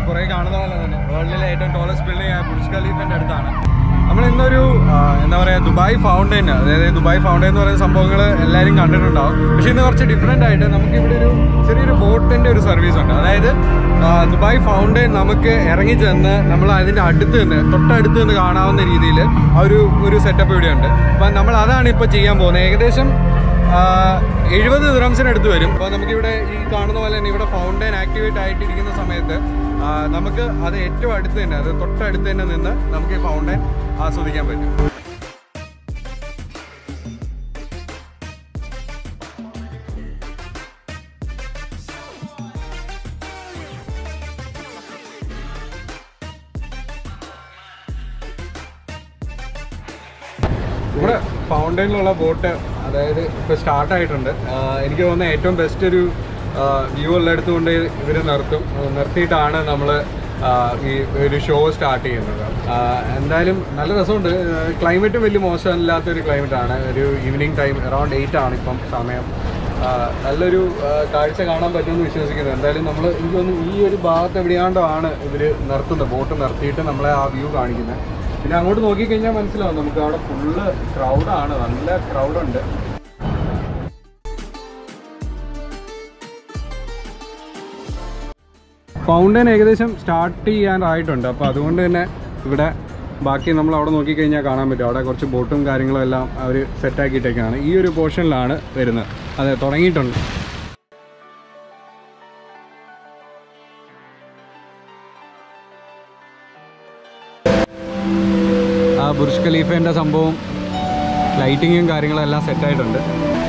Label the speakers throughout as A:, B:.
A: കുറേ കാണുന്ന പോലെ തന്നെ വേൾഡിലെ ഏറ്റവും ടോളസ്റ്റ് ബിൽഡിംഗ് ആയ ബുർജ് ഖലീഫിന്റെ അടുത്താണ് നമ്മൾ ഇന്നൊരു ആ, എന്താ പറയുക ദുബായ് ഫൗണ്ടൈൻ അതായത് ദുബായ് ഫൗണ്ടൈൻ എന്ന് പറയുന്ന സംഭവങ്ങൾ എല്ലാവരും കണ്ടിട്ടുണ്ടാവും പക്ഷേ ഇന്ന് കുറച്ച് ഡിഫറെൻ്റ് ആയിട്ട് നമുക്ക് ഇവിടെ ഒരു ചെറിയൊരു ബോട്ടിൻ്റെ ഒരു സർവീസ് ഉണ്ട് അതായത് ആ, ദുബായ് ഫൗണ്ടൈൻ നമുക്ക് ഇറങ്ങി ചെന്ന് നമ്മൾ അതിൻ്റെ അടുത്ത് നിന്ന് തൊട്ടടുത്ത് നിന്ന് കാണാവുന്ന രീതിയിൽ ആ ഒരു ഒരു സെറ്റപ്പ് ഇവിടെ ഉണ്ട് അപ്പം നമ്മൾ അതാണ് ഇപ്പോൾ ചെയ്യാൻ പോകുന്നത് ഏകദേശം എഴുപത് ദിറംസിന് അടുത്ത് വരും അപ്പോൾ നമുക്കിവിടെ ഈ കാണുന്ന പോലെ തന്നെ ഇവിടെ ഫൗണ്ടൈൻ ആക്ടിവേറ്റ് ആയിട്ടിരിക്കുന്ന സമയത്ത് ആ, നമുക്ക് അത് ഏറ്റവും അടുത്ത് തന്നെ അത് തൊട്ടടുത്ത് തന്നെ നിന്ന് നമുക്ക് ഈ ഫൗണ്ടൈൻ ആസ്വദിക്കാൻ പറ്റും നമ്മുടെ ഫൗണ്ടൈനിലുള്ള ബോട്ട് അതായത് ഇപ്പോൾ സ്റ്റാർട്ട് ആയിട്ടുണ്ട് ആഹ് എനിക്ക് തോന്നുന്ന ഏറ്റവും ബെസ്റ്റ് ഒരു വ്യൂ ഉള്ളിടത്ത് കൊണ്ട് ഇവർ നിർത്തും ആഹ് നിർത്തിയിട്ടാണ് നമ്മൾ ഈ ഒരു ഷോ സ്റ്റാർട്ട് ചെയ്യുന്നത് ആഹ് എന്തായാലും നല്ല രസമുണ്ട് ക്ലൈമറ്റും വലിയ മോശമില്ലാത്ത ഒരു ക്ലൈമറ്റ് ആണ് ഒരു ഈവനിങ് ടൈം അറൗണ്ട് എയ്റ്റ് ആണ് ഇപ്പം സമയം ആഹ് നല്ലൊരു ആഹ് കാഴ്ച കാണാൻ പറ്റുമെന്ന് വിശ്വസിക്കുന്നു എന്തായാലും നമ്മൾ എനിക്ക് തോന്നുന്നു ഈ ഒരു ഭാഗത്ത് എവിടെയാണ്ടോ ആണ് ഇവർ നിർത്തുന്നത് ബോട്ട് നിർത്തിയിട്ട് നമ്മളെ ആ വ്യൂ കാണിക്കുന്നത് പിന്നെ അങ്ങോട്ട് നോക്കിക്കഴിഞ്ഞാൽ മനസ്സിലാവും നമുക്ക് അവിടെ ഫുള്ള് ക്രൗഡാണ് നല്ല ക്രൗഡുണ്ട് ഫൗണ്ടൻ ഏകദേശം സ്റ്റാർട്ട് ചെയ്യാനായിട്ടുണ്ട് അപ്പോൾ അതുകൊണ്ട് തന്നെ ഇവിടെ ബാക്കി നമ്മൾ അവിടെ നോക്കിക്കഴിഞ്ഞാൽ കാണാൻ പറ്റും അവിടെ കുറച്ച് ബോട്ടും കാര്യങ്ങളും എല്ലാം അവർ സെറ്റാക്കിയിട്ടേക്കാണ് ഈ ഒരു പോർഷനിലാണ് വരുന്നത് അതെ തുടങ്ങിയിട്ടുണ്ട് ആ ബുർജ് ഖലീഫേൻ്റെ സംഭവം ലൈറ്റിങ്ങും കാര്യങ്ങളും എല്ലാം സെറ്റായിട്ടുണ്ട്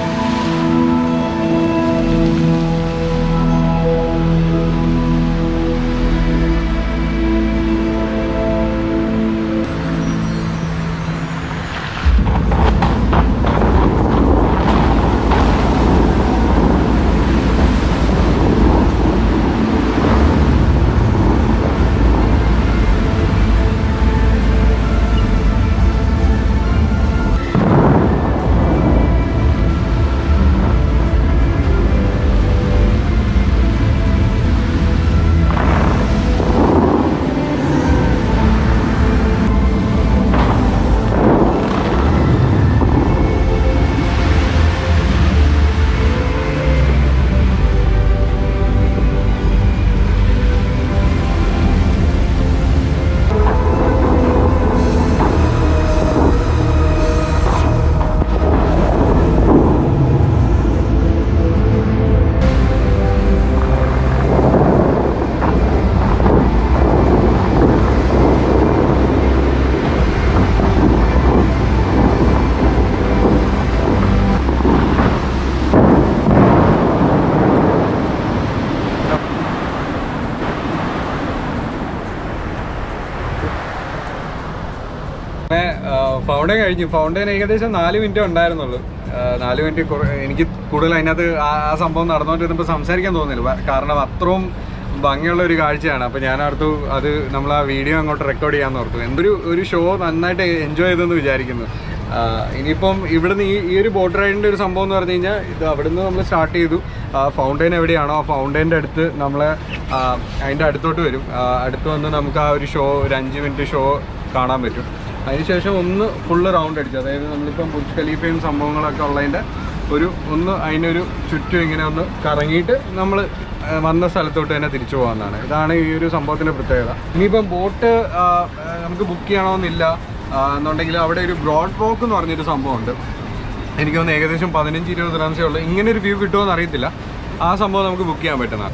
A: ഫൗണ്ടൻ കഴിഞ്ഞു ഫൗണ്ടൻ ഏകദേശം നാല് മിനിറ്റ് ഉണ്ടായിരുന്നുള്ളൂ ആ, നാല് മിനിറ്റ് കുറേ- എനിക്ക് കൂടുതൽ അതിനകത്ത് ആ ആ സംഭവം നടന്നുകൊണ്ടിരുന്നപ്പോൾ സംസാരിക്കാൻ തോന്നില്ല വ- കാരണം അത്രയും ഭംഗിയുള്ള ഒരു കാഴ്ചയാണ് അപ്പോൾ ഞാൻ ഓർത്തു അത് നമ്മൾ ആ വീഡിയോ അങ്ങോട്ട് റെക്കോർഡ് ചെയ്യാമെന്ന് ഓർത്തു എന്തൊരു ഒരു ഷോ നന്നായിട്ട് എൻജോയ് ചെയ്തെന്ന് വിചാരിക്കുന്നു ആ, ഇനിയിപ്പം ഇവിടുന്ന് ഈ ഈ ഒരു ബോട്ട് റൈഡിൻ്റെ ഒരു സംഭവം എന്ന് പറഞ്ഞു കഴിഞ്ഞാൽ ഇത് അവിടുന്ന് നമ്മൾ സ്റ്റാർട്ട് ചെയ്തു ഫൗണ്ടൈൻ എവിടെയാണോ ആ ഫൗണ്ടൈൻ്റെ അടുത്ത് നമ്മൾ അതിൻ്റെ അടുത്തോട്ട് വരും ആ, അടുത്ത് വന്ന് നമുക്ക് ആ ഒരു ഷോ ഒരു അഞ്ച് മിനിറ്റ് ഷോ കാണാൻ പറ്റും അതിനുശേഷം ഒന്ന് ഫുള്ള് റൗണ്ട് അടിച്ചു അതായത് നമ്മളിപ്പം ബുർജ് ഖലീഫയും സംഭവങ്ങളൊക്കെ ഉള്ളതിൻ്റെ ഒരു ഒന്ന് അതിനൊരു ചുറ്റും ഇങ്ങനെ ഒന്ന് കറങ്ങിയിട്ട് നമ്മൾ വന്ന സ്ഥലത്തോട്ട് തന്നെ തിരിച്ചു പോകാമെന്നാണ് ഇതാണ് ഈ ഒരു സംഭവത്തിൻ്റെ പ്രത്യേകത ഇനിയിപ്പം ബോട്ട് നമുക്ക് ബുക്ക് ചെയ്യണമെന്നില്ല ആ, എന്നുണ്ടെങ്കിൽ അവിടെ ഒരു ബ്രോഡ് വോക്ക് എന്ന് പറഞ്ഞൊരു സംഭവമുണ്ട് എനിക്ക് തോന്നുന്നു ഏകദേശം പതിനഞ്ച് ഇരുപത് റൺസേ ഉള്ളൂ ഇങ്ങനെ ഒരു വ്യൂ കിട്ടുമോ എന്ന് അറിയത്തില്ല ആ സംഭവം നമുക്ക് ബുക്ക് ചെയ്യാൻ പറ്റുന്നതാണ്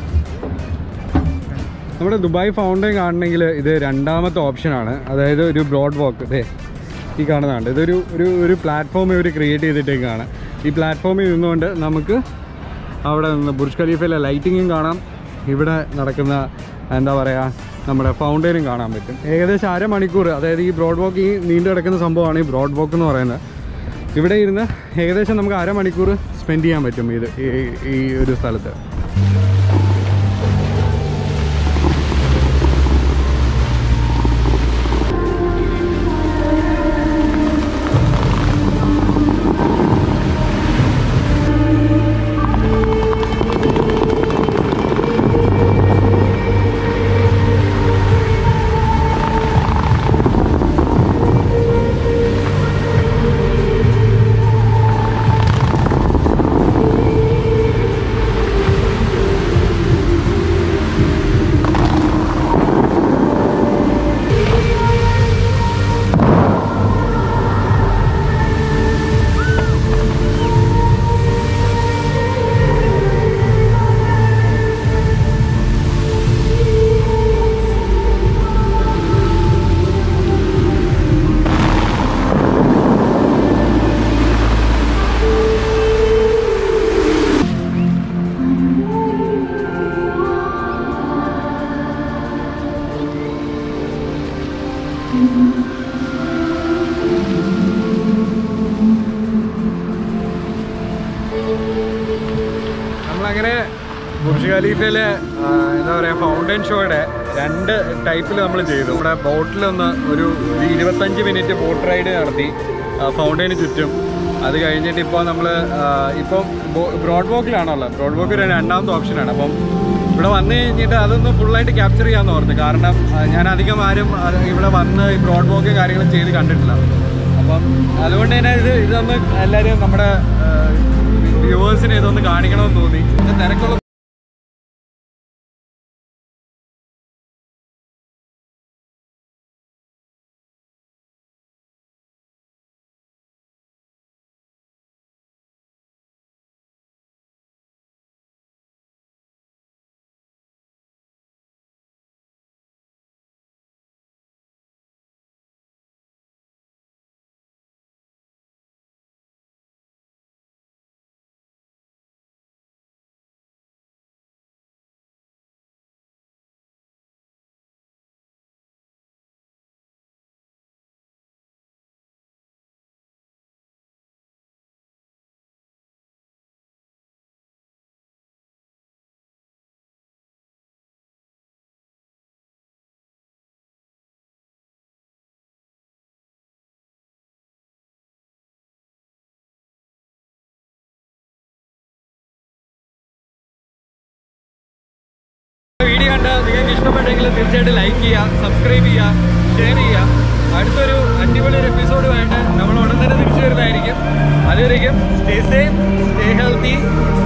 A: നമ്മുടെ ദുബായ് ഫൗണ്ടൈൻ കാണണമെങ്കിൽ ഇത് രണ്ടാമത്തെ ഓപ്ഷനാണ് അതായത് ഒരു ബ്രോഡ് വാക്ക് ഇതേ ഈ കാണുന്നതാണ് ഇതൊരു ഒരു ഒരു പ്ലാറ്റ്ഫോം ഇവർ ക്രിയേറ്റ് ചെയ്തിട്ടേക്കാണ് ഈ പ്ലാറ്റ്ഫോമിൽ നിന്നുകൊണ്ട് നമുക്ക് അവിടെ നിന്ന് ബുർജ് ഖലീഫയിലെ ലൈറ്റിങ്ങും കാണാം ഇവിടെ നടക്കുന്ന എന്താ പറയുക നമ്മുടെ ഫൗണ്ടൈനും കാണാൻ പറ്റും ഏകദേശം അരമണിക്കൂർ അതായത് ഈ ബ്രോഡ് വാക്ക് ഈ നീണ്ടു കിടക്കുന്ന സംഭവമാണ് ഈ ബ്രോഡ് വാക്ക് എന്ന് പറയുന്നത് ഇവിടെ ഇരുന്ന് ഏകദേശം നമുക്ക് അരമണിക്കൂർ സ്പെൻഡ് ചെയ്യാൻ പറ്റും ഇത് ഈ- ഈ ഒരു സ്ഥലത്ത് ബുർജ് ഖലീഫയിലെ ആ, എന്താ പറയുക ഫൗണ്ടൻ ഷോയുടെ രണ്ട് ടൈപ്പിൽ നമ്മൾ ചെയ്തു നമ്മുടെ ബോട്ടിലൊന്ന് ഒരു ഒരു ഇരുപത്തഞ്ച് മിനിറ്റ് ബോട്ട് റൈഡ് നടത്തി ഫൗണ്ടൈന് ചുറ്റും അത് കഴിഞ്ഞിട്ട് ഇപ്പോൾ നമ്മൾ ഇപ്പം ബ്രോഡ് വോക്കിലാണുള്ളത് ബ്രോഡ് വോക്ക് രണ്ടാമത്തെ ഓപ്ഷനാണ് അപ്പം ഇവിടെ വന്നു കഴിഞ്ഞിട്ട് അതൊന്ന് ഫുള്ളായിട്ട് ക്യാപ്ചർ ചെയ്യാമെന്ന് ഓർത്ത് കാരണം ആ, ഞാൻ അധികം ആരും അത് ഇവിടെ വന്ന് ഈ ബ്രോഡ് വോക്ക് കാര്യങ്ങളും ചെയ്ത് കണ്ടിട്ടില്ല അപ്പം അതുകൊണ്ട് തന്നെ ഇത് ഇതൊന്ന് എല്ലാവരും നമ്മുടെ വ്യൂവേഴ്സിനെ ഇതൊന്ന് കാണിക്കണമെന്ന് തോന്നി ഇത് തിരക്കുള്ള വീഡിയോ കണ്ട് നിങ്ങൾക്ക് ഇഷ്ടപ്പെട്ടെങ്കിൽ തീർച്ചയായിട്ടും ലൈക്ക് ചെയ്യുക സബ്സ്ക്രൈബ് ചെയ്യുക ഷെയർ ചെയ്യുക അടുത്തൊരു അടിപൊളി ഒരു എപ്പിസോഡ് വേണ്ട നമ്മൾ ഉടൻ തന്നെ തിരിച്ചു വരുന്നതായിരിക്കും അതുവരേക്കും സ്റ്റേ സേഫ് സ്റ്റേ ഹെൽത്തി